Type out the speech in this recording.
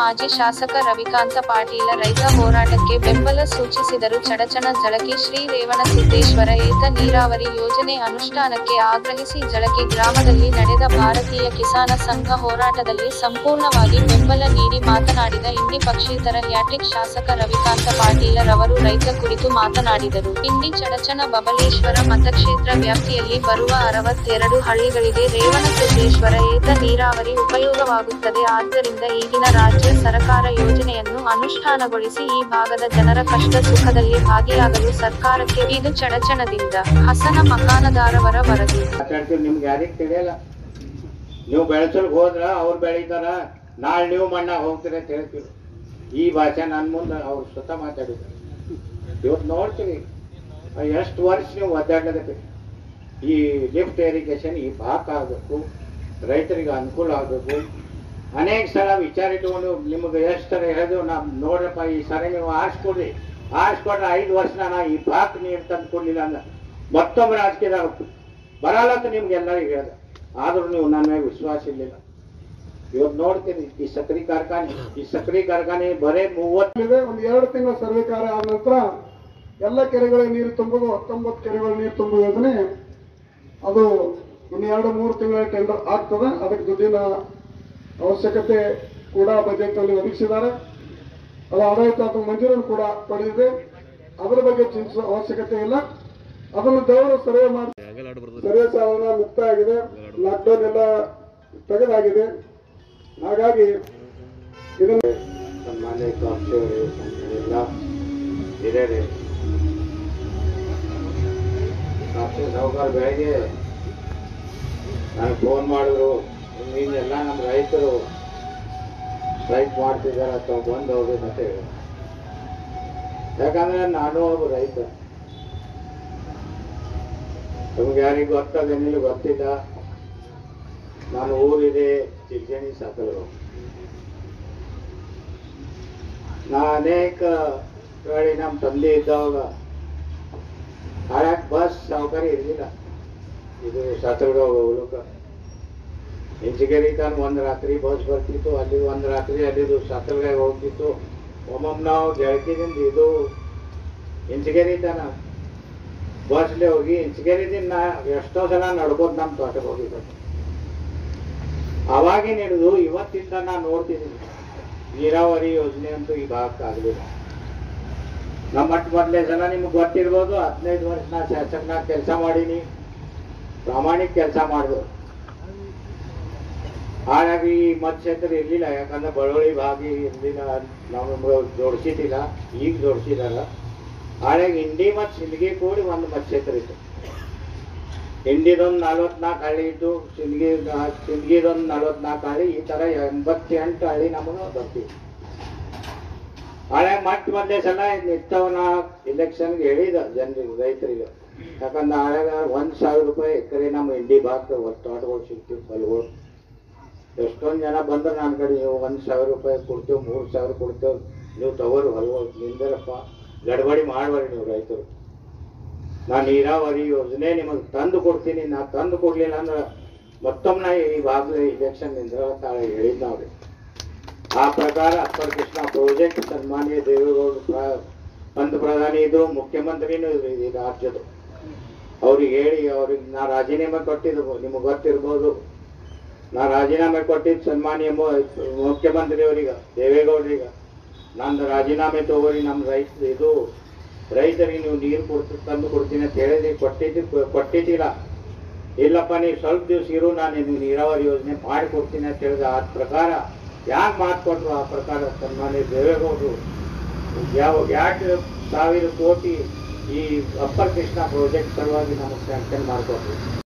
ಮಾಜಿ ಶಾಸಕ ರವಿಕಾಂತ ಪಾಟೀಲ ರೈತ ಹೋರಾಟಕ್ಕೆ ಬೆಂಬಲ ಸೂಚಿಸಿದರು ಚಡಚಣ ಜಳಕಿ ಶ್ರೀ ರೇವಣಸಿದ್ದೇಶ್ವರ ಏತ ನೀರಾವರಿ ಯೋಜನೆ ಅನುಷ್ಠಾನಕ್ಕೆ ಆಗ್ರಹಿಸಿ ಜಳಕಿ ಗ್ರಾಮದಲ್ಲಿ ನಡೆದ ಭಾರತೀಯ ಕಿಸಾನ ಸಂಘ ಹೋರಾಟದಲ್ಲಿ ಸಂಪೂರ್ಣವಾಗಿ ಬೆಂಬಲ ನೀಡಿ ಮಾತನಾಡಿದ ಇಂಡಿ ಪಕ್ಷೇತರ ಹ್ಯಾಟ್ರಿಕ್ ಶಾಸಕ ರವಿಕಾಂತ ಪಾಟೀಲ ರವರು ರೈತ ಕುರಿತು ಮಾತನಾಡಿದರು ಇಂಡಿ ಚಡಚಣ ಬಬಲೇಶ್ವರ ಮತಕ್ಷೇತ್ರ ವ್ಯಾಪ್ತಿಯಲ್ಲಿ ಬರುವ ಅರವತ್ತೆರಡು ಹಳ್ಳಿಗಳಿಗೆ ರೇವಣಸಿದ್ದೇಶ್ವರ ಏತ ನೀರಾವರಿ ಉಪಯೋಗವಾಗುತ್ತದೆ ಆದ್ದರಿಂದ ಈಗಿನ ರಾಜ್ಯ ಸರ್ಕಾರ ಯೋಜನೆಯನ್ನು ಅನುಷ್ಠಾನಗೊಳಿಸಿ ಈ ಭಾಗದ ಜನರ ಕಷ್ಟ ಸುಖದಲ್ಲಿ ಭಾಗಿಯಾಗಲು ಸರ್ಕಾರಕ್ಕೆ ಇದು ಚಡಚಣದಿಂದ ಹಸನ ಮಕಾನದಾರವರ ವರದಿ ಮಾತಾಡ್ತೀವಿ ನಿಮ್ಗೆ ಯಾರಿಗೆ ತಿಳಿಯಲ್ಲ ನೀವು ಬೆಳೆಸೋಕೆ ಹೋದ್ರ ಅವ್ರು ಬೆಳೀತಾರ ನಾಳೆ ನೀವು ಮಣ್ಣಾಗ ಹೋಗ್ತೀರ ಅಂತ ಹೇಳ್ತೀವಿ ಈ ಭಾಷೆ ನನ್ನ ಮುಂದೆ ಅವ್ರು ಸ್ವತಃ ಮಾತಾಡಿದ್ರು ಇವತ್ತು ನೋಡ್ತೀವಿ ಎಷ್ಟು ವರ್ಷ ನೀವು ಒದ್ದಾಡ್ಲಕತ್ತೀರಿ ಈ ಲಿಫ್ಟ್ ಇರಿಗೇಷನ್ ಈ ಭಾಗ ಆಗಬೇಕು ರೈತರಿಗೆ ಅನುಕೂಲ ಆಗಬೇಕು ಅನೇಕ ಸಲ ವಿಚಾರ ಇಟ್ಕೊಂಡು ನಿಮಗೆ ಎಷ್ಟು ಸಲ ಹೇಳಿದ್ರು ನಾವು ನೋಡ್ರಪ್ಪ ಈ ಸರಿ ನೀವು ಆರಿಸ್ಕೊಡ್ರಿ ಆರಿಸ್ಕೊಟ್ರೆ ಐದು ವರ್ಷ ನಾನು ಈ ಭಾಗ ನೀರು ತಂದು ಕೊಡ್ಲಿಲ್ಲ ಅಂದ್ರೆ ಮತ್ತೊಮ್ಮೆ ರಾಜಕೀಯದಾಗ ಬರಲ್ಲ ಅಂತ ನಿಮ್ಗೆ ಎಲ್ಲರಿಗೂ ಹೇಳ್ದೆ ಆದ್ರೂ ನೀವು ನನ್ನ ಮೇಲೆ ವಿಶ್ವಾಸ ಇರಲಿಲ್ಲ ಇವತ್ತು ನೋಡ್ತೀನಿ ಈ ಸಕ್ರಿ ಕಾರ್ಖಾನೆ ಈ ಸಕ್ರಿ ಕಾರ್ಖಾನೆ ಬರೇ ಮೂವತ್ತು ಇದೆ ಒಂದು ಎರಡು ತಿಂಗಳ ಸರ್ವೆ ಕಾರ್ಯ ಆದ ನಂತರ ಎಲ್ಲ ಕೆರೆಗಳಿಗೆ ನೀರು ತುಂಬುದು ಹತ್ತೊಂಬತ್ತು ಕೆರೆಗಳ ನೀರು ತುಂಬುವ ಯೋಜನೆ ಅದು ಇನ್ನು ಎರಡು ಮೂರು ತಿಂಗಳ ಟೆಂಡರ್ ಆಗ್ತದೆ ಅದಕ್ಕೆ ದುಡ್ಡಿನ ಅವಶ್ಯಕತೆ ಕೂಡ ಬಜೆಟ್ ಅಲ್ಲಿ ಒದಗಿಸಿದ್ದಾರೆ ಅದು ಆಡಳಿತ ಅಥವಾ ಮಂಜೂರನ್ನು ಕೂಡ ಪಡೆದಿದೆ ಅದರ ಬಗ್ಗೆ ಚಿಂತಿಸುವ ಅವಶ್ಯಕತೆ ಇಲ್ಲ ಅದನ್ನು ದೇವರು ಸರ್ವೆ ಮಾಡಿ ಸರ್ವೆ ಸಾಧನ ಮುಕ್ತ ಆಗಿದೆ ಲಾಕ್ಡೌನ್ ಎಲ್ಲ ತೆಗೆದಾಗಿದೆ ಹಾಗಾಗಿ ಇದನ್ನು ಸನ್ಮಾನ್ಯ ಕಾಂಕ್ಷೆಯವರು ಎಲ್ಲ ಹಿರಿಯರೇ ಕಾಂಕ್ಷೆ ಸಾಹುಕಾರ ಬೆಳಗ್ಗೆ ನನಗೆ ಫೋನ್ ಮಾಡಿದ್ರು ನೀನೆಲ್ಲ ನಮ್ಮ ರೈತರು ಸ್ಟ್ರೈಕ್ ಮಾಡ್ತಿದ್ದಾರೆ ಅಥವಾ ಬಂದು ಹೋಗ್ಬೇಕು ಅಂತ ಹೇಳಿ ಯಾಕಂದ್ರೆ ನಾನು ಒಬ್ಬ ರೈತ ನಮ್ಗೆ ಯಾರಿಗೂ ಗೊತ್ತಾಗೇನಿಲ್ಲ ಗೊತ್ತಿಲ್ಲ ನಾನು ಊರಿದೆ ಚಿಲ್ಕೇಣಿ ಸಾಕಲು ನಾ ಅನೇಕ ವೇಳೆ ನಮ್ಮ ತಂದೆ ಇದ್ದವಾಗ ಹಾಳಾಕ್ ಬಸ್ ಸೌಕರ್ಯ ಇರಲಿಲ್ಲ ಇದು ಸಾತಲ್ಗಾವ್ ಹೋಗ್ಲಿಕ್ಕೆ ಇಂಚಿಗೇರಿ ತನಕ ಒಂದು ರಾತ್ರಿ ಬಸ್ ಬರ್ತಿತ್ತು ಅಲ್ಲಿ ಒಂದು ರಾತ್ರಿ ಅಲ್ಲಿದು ಸಾತಲ್ಗಾವ್ ಹೋಗ್ತಿತ್ತು ಒಮ್ಮೊಮ್ಮೆ ನಾವು ಗೆಳತಿದಿಂದ ಇದು ಇಂಚಿಗೇರಿ ತನ ಬಸ್ಲೆ ಹೋಗಿ ಇಂಚಿಗೇರಿದಿಂದ ನಾ ಎಷ್ಟೋ ಸಲ ನಡ್ಕೋತ ನಮ್ಮ ತೋಟಕ್ಕೆ ಹೋಗಿದ್ದೆ ಅವಾಗಿನ ಹಿಡಿದು ಇವತ್ತಿಂದ ನಾನು ನೋಡ್ತಿದ್ದೀನಿ ನೀರಾವರಿ ಯೋಜನೆ ಅಂತೂ ಈ ಭಾಗಕ್ಕೆ ಆಗಲಿಲ್ಲ ನಮ್ಮ ಮಟ್ಟ ಮೊದಲೇ ಸಲ ನಿಮ್ಗೆ ಗೊತ್ತಿರ್ಬೋದು ಹದಿನೈದು ವರ್ಷ ನಾ ಶಾಸಕನಾಗ ಕೆಲಸ ಮಾಡೀನಿ ಪ್ರಾಮಾಣಿಕ ಕೆಲಸ ಮಾಡಿದ್ರು ಹಾಗಾಗಿ ಈ ಮತಕ್ಷೇತ್ರ ಇರಲಿಲ್ಲ ಯಾಕಂದ್ರೆ ಬಳ್ಳೊಳ್ಳಿ ಭಾಗಿ ಇರಲಿಲ್ಲ ನಾವು ನಮ್ಗೆ ಜೋಡಿಸಿದ್ದಿಲ್ಲ ಈಗ ಜೋಡಿಸಿದಾರ ಹಾಗಾಗಿ ಇಂಡಿ ಮತ್ತು ಸಿಂದಗಿ ಕೂಡಿ ಒಂದು ಮತಕ್ಷೇತ್ರ ಇತ್ತು ಇಂಡಿದೊಂದು ನಲ್ವತ್ನಾಲ್ಕು ಹಳ್ಳಿ ಇದ್ದು ಸಿಂದಗಿ ಸಿಂದಗಿದೊಂದು ನಲ್ವತ್ನಾಲ್ಕು ಹಳ್ಳಿ ಈ ಥರ ಎಂಬತ್ತೆಂಟು ಹಳ್ಳಿ ನಮಗೆ ಬರ್ತೀವಿ ಹಳೆ ಮಟ್ಟ ಮೊದಲೇ ಸಲ ನಿಂತವನ ಇಲೆಕ್ಷನ್ಗೆ ಹೇಳಿದ ಜನರಿಗೆ ರೈತರಿಗೆ ಯಾಕಂದ್ರೆ ಹಳೆಗ ಒಂದು ಸಾವಿರ ರೂಪಾಯಿ ಎಕರೆ ನಮ್ಮ ಇಂಡಿ ಭಾಗದ ತೋಟಗಳು ಸಿಗ್ತೀವಿ ಹೊಲಗಳು ಎಷ್ಟೊಂದು ಜನ ಬಂದ್ರೆ ನನ್ನ ಕಡೆ ನೀವು ಒಂದು ಸಾವಿರ ರೂಪಾಯಿ ಕೊಡ್ತೇವೆ ಮೂರು ಸಾವಿರ ಕೊಡ್ತೇವೆ ನೀವು ತಗೋರಿ ಹೊಲಗಳು ನಿಂದರಪ್ಪ ಗಡ್ಬಡಿ ಮಾಡಬೇಡಿ ನೀವು ರೈತರು ನಾ ನೀರಾವರಿ ಯೋಜನೆ ನಿಮಗೆ ತಂದು ಕೊಡ್ತೀನಿ ನಾ ತಂದು ಕೊಡ್ಲಿಲ್ಲ ಅಂದ್ರೆ ಮತ್ತೊಮ್ಮೆ ನಾ ಈ ಭಾಗದ ಇಲೆಕ್ಷನ್ ನಿಂದ್ರ ತಾಳೆ ಹೇಳಿದ್ ನಾವ್ರಿ ಆ ಪ್ರಕಾರ ಅಪ್ಪರ್ ಕೃಷ್ಣ ಪ್ರಾಜೆಕ್ಟ್ ಸನ್ಮಾನ್ಯ ದೇವೇಗೌಡರು ಪ್ರ- ಪಂತಪ್ರಧಾನಿ ಇದ್ರು ಮುಖ್ಯಮಂತ್ರಿನೂ ಇದ್ರು ಈ ರಾಜ್ಯದ ಅವ್ರಿಗೆ ಹೇಳಿ ಅವ್ರಿಗೆ ನಾ ರಾಜೀನಾಮೆ ಕೊಟ್ಟಿದ್ದು ನಿಮಗೆ ಗೊತ್ತಿರ್ಬೋದು ನಾ ರಾಜೀನಾಮೆ ಕೊಟ್ಟಿದ್ದು ಸನ್ಮಾನ್ಯ ಮು- ಮುಖ್ಯಮಂತ್ರಿಯವರಿಗೆ ದೇವೇಗೌಡರಿಗೆ ನಂದು ರಾಜೀನಾಮೆ ತಗೋರಿ ನಮ್ಮ ರೈತ ಇದು ರೈತರಿಗೆ ನೀವು ನೀರು ಕೊಡ್ತ ತಂದು ಕೊಡ್ತೀನಿ ಅಂತ ಹೇಳಿದ್ರಿ ಕೊಟ್ಟಿದ್ದು ಕೊಟ್ಟಿದ್ದಿಲ್ಲ ಇಲ್ಲಪ್ಪ ನೀವು ಸ್ವಲ್ಪ ದಿವಸ ಇರು ನಾನು ನೀವು ನೀರಾವರಿ ಯೋಜನೆ ಮಾಡಿ ಕೊಡ್ತೀನಿ ಅಂತ ಹೇಳಿದ ಆ ಪ್ರಕಾರ ಯಾಕೆ ಮಾತು ಕೊಟ್ಟರು ಆ ಪ್ರಕಾರ ಸನ್ಮಾನ್ಯ ದೇವೇಗೌಡರು ಯಾವ ಎರಡು ಸಾವಿರ ಕೋಟಿ ಈ ಅಪ್ಪರ್ ಕೃಷ್ಣ ಪ್ರಾಜೆಕ್ಟ್ ಸಲುವಾಗಿ ನಮಗೆ ಸ್ಯಾಂಕ್ಷನ್ ಮಾಡಿಕೊಟ್ರು